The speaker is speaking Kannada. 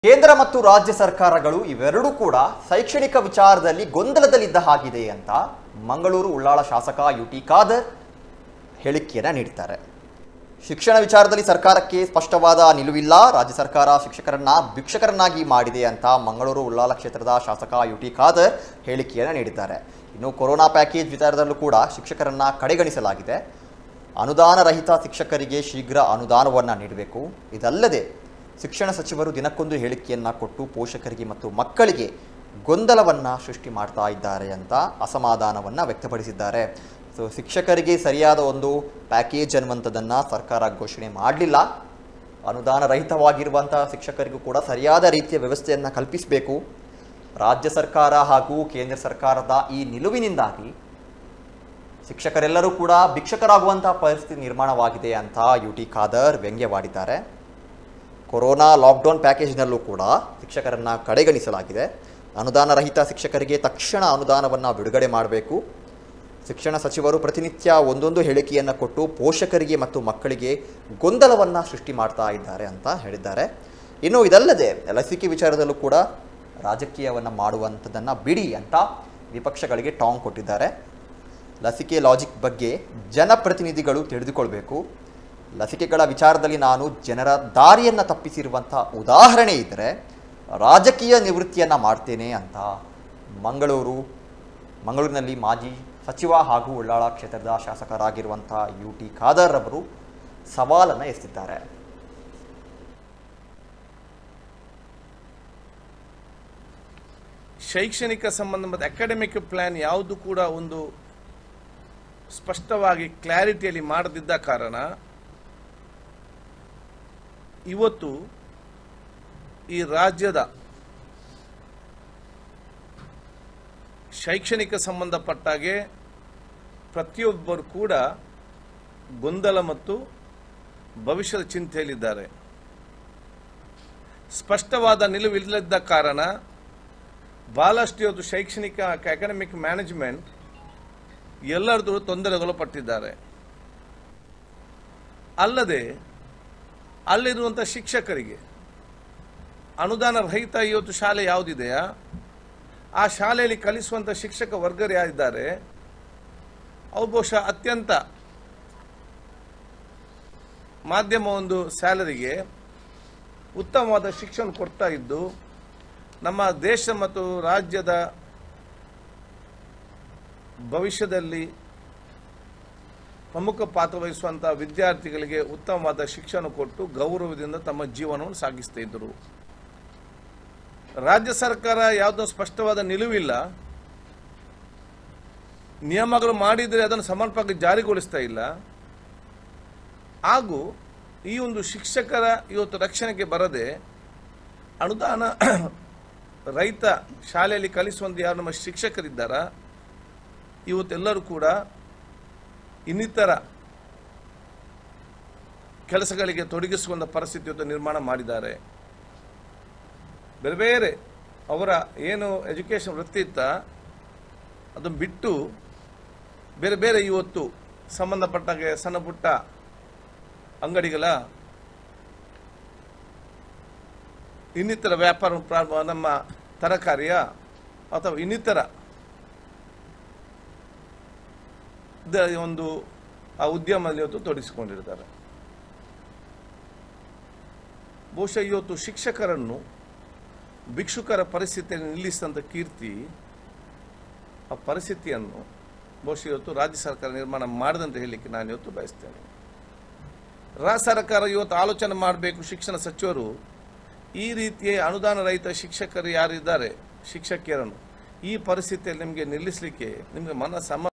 ಕೇಂದ್ರ ಮತ್ತು ರಾಜ್ಯ ಸರ್ಕಾರಗಳು ಇವೆರಡೂ ಕೂಡ ಶೈಕ್ಷಣಿಕ ವಿಚಾರದಲ್ಲಿ ಗೊಂದಲದಲ್ಲಿದ್ದ ಹಾಗಿದೆ ಅಂತ ಮಂಗಳೂರು ಉಳ್ಳಾಳ ಶಾಸಕ ಯು ಟಿ ಖಾದರ್ ಹೇಳಿಕೆಯನ್ನು ನೀಡಿದ್ದಾರೆ ಶಿಕ್ಷಣ ವಿಚಾರದಲ್ಲಿ ಸರ್ಕಾರಕ್ಕೆ ಸ್ಪಷ್ಟವಾದ ನಿಲುವಿಲ್ಲ ರಾಜ್ಯ ಸರ್ಕಾರ ಶಿಕ್ಷಕರನ್ನ ಭಿಕ್ಷಕರನ್ನಾಗಿ ಮಾಡಿದೆ ಅಂತ ಮಂಗಳೂರು ಉಳ್ಳಾಲ ಕ್ಷೇತ್ರದ ಶಾಸಕ ಯು ಟಿ ಖಾದರ್ ಹೇಳಿಕೆಯನ್ನು ನೀಡಿದ್ದಾರೆ ಇನ್ನು ಕೊರೋನಾ ಪ್ಯಾಕೇಜ್ ವಿಚಾರದಲ್ಲೂ ಕೂಡ ಶಿಕ್ಷಕರನ್ನ ಕಡೆಗಣಿಸಲಾಗಿದೆ ಅನುದಾನ ರಹಿತ ಶಿಕ್ಷಕರಿಗೆ ಶೀಘ್ರ ಅನುದಾನವನ್ನು ನೀಡಬೇಕು ಇದಲ್ಲದೆ ಶಿಕ್ಷಣ ಸಚಿವರು ದಿನಕ್ಕೊಂದು ಹೇಳಿಕೆಯನ್ನು ಕೊಟ್ಟು ಪೋಷಕರಿಗೆ ಮತ್ತು ಮಕ್ಕಳಿಗೆ ಗೊಂದಲವನ್ನು ಸೃಷ್ಟಿ ಮಾಡ್ತಾ ಇದ್ದಾರೆ ಅಂತ ಅಸಮಾಧಾನವನ್ನು ವ್ಯಕ್ತಪಡಿಸಿದ್ದಾರೆ ಸೊ ಶಿಕ್ಷಕರಿಗೆ ಸರಿಯಾದ ಒಂದು ಪ್ಯಾಕೇಜ್ ಅನ್ನುವಂಥದ್ದನ್ನು ಸರ್ಕಾರ ಘೋಷಣೆ ಮಾಡಲಿಲ್ಲ ಅನುದಾನ ರಹಿತವಾಗಿರುವಂಥ ಶಿಕ್ಷಕರಿಗೂ ಕೂಡ ಸರಿಯಾದ ರೀತಿಯ ವ್ಯವಸ್ಥೆಯನ್ನು ಕಲ್ಪಿಸಬೇಕು ರಾಜ್ಯ ಸರ್ಕಾರ ಹಾಗೂ ಕೇಂದ್ರ ಸರ್ಕಾರದ ಈ ನಿಲುವಿನಿಂದಾಗಿ ಶಿಕ್ಷಕರೆಲ್ಲರೂ ಕೂಡ ಭಿಕ್ಷಕರಾಗುವಂಥ ಪರಿಸ್ಥಿತಿ ನಿರ್ಮಾಣವಾಗಿದೆ ಅಂತ ಯು ಟಿ ಖಾದರ್ ವ್ಯಂಗ್ಯವಾಡಿದ್ದಾರೆ ಕೊರೋನಾ ಲಾಕ್ಡೌನ್ ಪ್ಯಾಕೇಜ್ನಲ್ಲೂ ಕೂಡ ಶಿಕ್ಷಕರನ್ನು ಕಡೆಗಣಿಸಲಾಗಿದೆ ಅನುದಾನ ರಹಿತ ಶಿಕ್ಷಕರಿಗೆ ತಕ್ಷಣ ಅನುದಾನವನ್ನು ಬಿಡುಗಡೆ ಮಾಡಬೇಕು ಶಿಕ್ಷಣ ಸಚಿವರು ಪ್ರತಿನಿತ್ಯ ಒಂದೊಂದು ಹೇಳಿಕೆಯನ್ನು ಕೊಟ್ಟು ಪೋಷಕರಿಗೆ ಮತ್ತು ಮಕ್ಕಳಿಗೆ ಗೊಂದಲವನ್ನು ಸೃಷ್ಟಿ ಮಾಡ್ತಾ ಇದ್ದಾರೆ ಅಂತ ಹೇಳಿದ್ದಾರೆ ಇನ್ನು ಇದಲ್ಲದೆ ಲಸಿಕೆ ವಿಚಾರದಲ್ಲೂ ಕೂಡ ರಾಜಕೀಯವನ್ನು ಮಾಡುವಂಥದ್ದನ್ನು ಬಿಡಿ ಅಂತ ವಿಪಕ್ಷಗಳಿಗೆ ಟಾಂಗ್ ಕೊಟ್ಟಿದ್ದಾರೆ ಲಸಿಕೆ ಲಾಜಿಕ್ ಬಗ್ಗೆ ಜನಪ್ರತಿನಿಧಿಗಳು ತಿಳಿದುಕೊಳ್ಬೇಕು ಲಸಿಕೆಗಳ ವಿಚಾರದಲ್ಲಿ ನಾನು ಜನರ ದಾರಿಯನ್ನು ತಪ್ಪಿಸಿರುವಂಥ ಉದಾಹರಣೆ ಇದ್ದರೆ ರಾಜಕೀಯ ನಿವೃತ್ತಿಯನ್ನು ಮಾಡ್ತೇನೆ ಅಂತ ಮಂಗಳೂರು ಮಂಗಳೂರಿನಲ್ಲಿ ಮಾಜಿ ಸಚಿವ ಹಾಗೂ ಉಳ್ಳಾಳ ಕ್ಷೇತ್ರದ ಶಾಸಕರಾಗಿರುವಂಥ ಯು ಟಿ ಖಾದರ್ ಅವರು ಸವಾಲನ್ನು ಎತ್ತಿದ್ದಾರೆ ಶೈಕ್ಷಣಿಕ ಸಂಬಂಧ ಮತ್ತು ಅಕಾಡೆಮಿಕ್ ಪ್ಲಾನ್ ಯಾವುದು ಕೂಡ ಒಂದು ಸ್ಪಷ್ಟವಾಗಿ ಕ್ಲಾರಿಟಿಯಲ್ಲಿ ಮಾಡದಿದ್ದ ಕಾರಣ ಇವತ್ತು ಈ ರಾಜ್ಯದ ಶೈಕ್ಷಣಿಕ ಸಂಬಂಧಪಟ್ಟಾಗೆ ಪ್ರತಿಯೊಬ್ಬರು ಕೂಡ ಗೊಂದಲ ಮತ್ತು ಭವಿಷ್ಯದ ಚಿಂತೆಯಲ್ಲಿದ್ದಾರೆ ಸ್ಪಷ್ಟವಾದ ನಿಲುವಿಲ್ಲದ ಕಾರಣ ಬಹಳಷ್ಟು ಇವತ್ತು ಶೈಕ್ಷಣಿಕ ಅಕಾಡೆಮಿಕ್ ಮ್ಯಾನೇಜ್ಮೆಂಟ್ ಎಲ್ಲರದ್ದು ತೊಂದರೆಗೊಳಪಟ್ಟಿದ್ದಾರೆ ಅಲ್ಲದೆ ಅಲ್ಲಿರುವಂಥ ಶಿಕ್ಷಕರಿಗೆ ಅನುದಾನ ರಹಿತ ಇವತ್ತು ಶಾಲೆ ಯಾವುದಿದೆಯಾ ಆ ಶಾಲೆಯಲ್ಲಿ ಕಲಿಸುವಂಥ ಶಿಕ್ಷಕ ವರ್ಗರು ಯಾರಿದ್ದಾರೆ ಅವು ಬಹುಶಃ ಅತ್ಯಂತ ಮಾಧ್ಯಮ ಒಂದು ಸ್ಯಾಲರಿಗೆ ಉತ್ತಮವಾದ ಶಿಕ್ಷಣ ಕೊಡ್ತಾ ಇದ್ದು ನಮ್ಮ ದೇಶ ಮತ್ತು ರಾಜ್ಯದ ಭವಿಷ್ಯದಲ್ಲಿ ಪ್ರಮುಖ ಪಾತ್ರ ವಹಿಸುವಂಥ ವಿದ್ಯಾರ್ಥಿಗಳಿಗೆ ಉತ್ತಮವಾದ ಶಿಕ್ಷಣ ಕೊಟ್ಟು ಗೌರವದಿಂದ ತಮ್ಮ ಜೀವನವನ್ನು ಸಾಗಿಸ್ತಾ ಇದ್ದರು ರಾಜ್ಯ ಸರ್ಕಾರ ಯಾವುದೋ ಸ್ಪಷ್ಟವಾದ ನಿಲುವಿಲ್ಲ ನಿಯಮಗಳು ಮಾಡಿದರೆ ಅದನ್ನು ಸಮರ್ಪಕ ಜಾರಿಗೊಳಿಸ್ತಾ ಇಲ್ಲ ಹಾಗೂ ಈ ಒಂದು ಶಿಕ್ಷಕರ ಇವತ್ತು ರಕ್ಷಣೆಗೆ ಬರದೆ ಅನುದಾನ ರೈತ ಶಾಲೆಯಲ್ಲಿ ಕಲಿಸುವಂಥ ಯಾರು ನಮ್ಮ ಶಿಕ್ಷಕರಿದ್ದಾರ ಇವತ್ತೆಲ್ಲರೂ ಕೂಡ ಇನ್ನಿತರ ಕೆಲಸಗಳಿಗೆ ತೊಡಗಿಸುವಂಥ ಪರಿಸ್ಥಿತಿ ಇವತ್ತು ನಿರ್ಮಾಣ ಮಾಡಿದ್ದಾರೆ ಬೇರೆ ಬೇರೆ ಅವರ ಏನು ಎಜುಕೇಷನ್ ವೃತ್ತಿ ಇತ್ತ ಅದನ್ನು ಬಿಟ್ಟು ಬೇರೆ ಬೇರೆ ಇವತ್ತು ಸಂಬಂಧಪಟ್ಟಾಗೆ ಸಣ್ಣ ಪುಟ್ಟ ಅಂಗಡಿಗಳ ಇನ್ನಿತರ ವ್ಯಾಪಾರ ಪ್ರಾರಂಭ ನಮ್ಮ ತರಕಾರಿಯ ಅಥವಾ ಇನ್ನಿತರ ದ- ಒಂದು ಆ ಉದ್ಯಮದಲ್ಲಿ ಇವತ್ತು ತೊಡಗಿಸಿಕೊಂಡಿರ್ತಾರೆ ಬಹುಶಃ ಇವತ್ತು ಶಿಕ್ಷಕರನ್ನು ಭಿಕ್ಷುಕರ ಪರಿಸ್ಥಿತಿಯನ್ನು ನಿಲ್ಲಿಸಿದಂಥ ಕೀರ್ತಿ ಆ ಪರಿಸ್ಥಿತಿಯನ್ನು ಬಹುಶಃ ಇವತ್ತು ರಾಜ್ಯ ಸರ್ಕಾರ ನಿರ್ಮಾಣ ಮಾಡದಂತ ಹೇಳಲಿಕ್ಕೆ ನಾನು ಇವತ್ತು ಬಯಸ್ತೇನೆ ರಾಜ್ಯ ಸರ್ಕಾರ ಇವತ್ತು ಆಲೋಚನೆ ಮಾಡಬೇಕು ಶಿಕ್ಷಣ ಸಚಿವರು ಈ ರೀತಿಯ ಅನುದಾನ ರಹಿತ ಶಿಕ್ಷಕರು ಯಾರಿದ್ದಾರೆ ಶಿಕ್ಷಕಿಯರನ್ನು ಈ ಪರಿಸ್ಥಿತಿಯಲ್ಲಿ ನಿಮಗೆ ನಿಲ್ಲಿಸಲಿಕ್ಕೆ ನಿಮಗೆ ಮನ ಸಮ